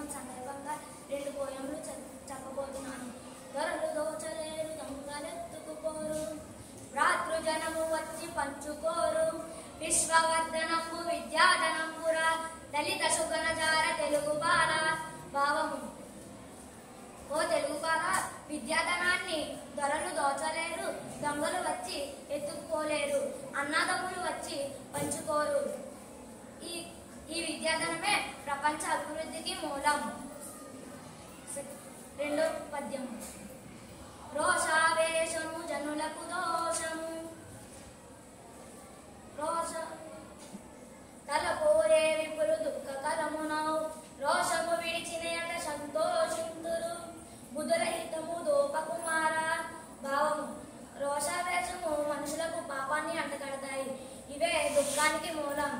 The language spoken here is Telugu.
సందర్భంగా రెండు పోయములు చెప్- చెప్పబోతున్నాను దొరలు దోచలేరు దొంగలెత్తుకుపోరు రాత్రుజనము వచ్చి పంచుకోరు విశ్వవర్ధనము విద్యాధనంపురా దళిత సుగనజార తెలుగు బాల భావము ఓ తెలుగు బాల విద్యాధనాన్ని దొరలు దోచలేరు దొంగలు వచ్చి ఎత్తుకుపోలేరు అన్నదమ్ములు వచ్చి పంచుకోరు ఈ ఈ విద్యాధనమే ప్రపంచ అభివృద్ధికి మూలం రెండో పద్యం రోషావేశము జనులకు దోషము రోష తలపోరే విపులు దుఃఖ కలమునవు రోషము విడిచినయట సంతోషింతురు బుధరహితము దోపకుమార భావము రోషావేశము మనుషులకు పాపాన్ని అంటగడతాయి ఇవే దుఃఖానికి మూలం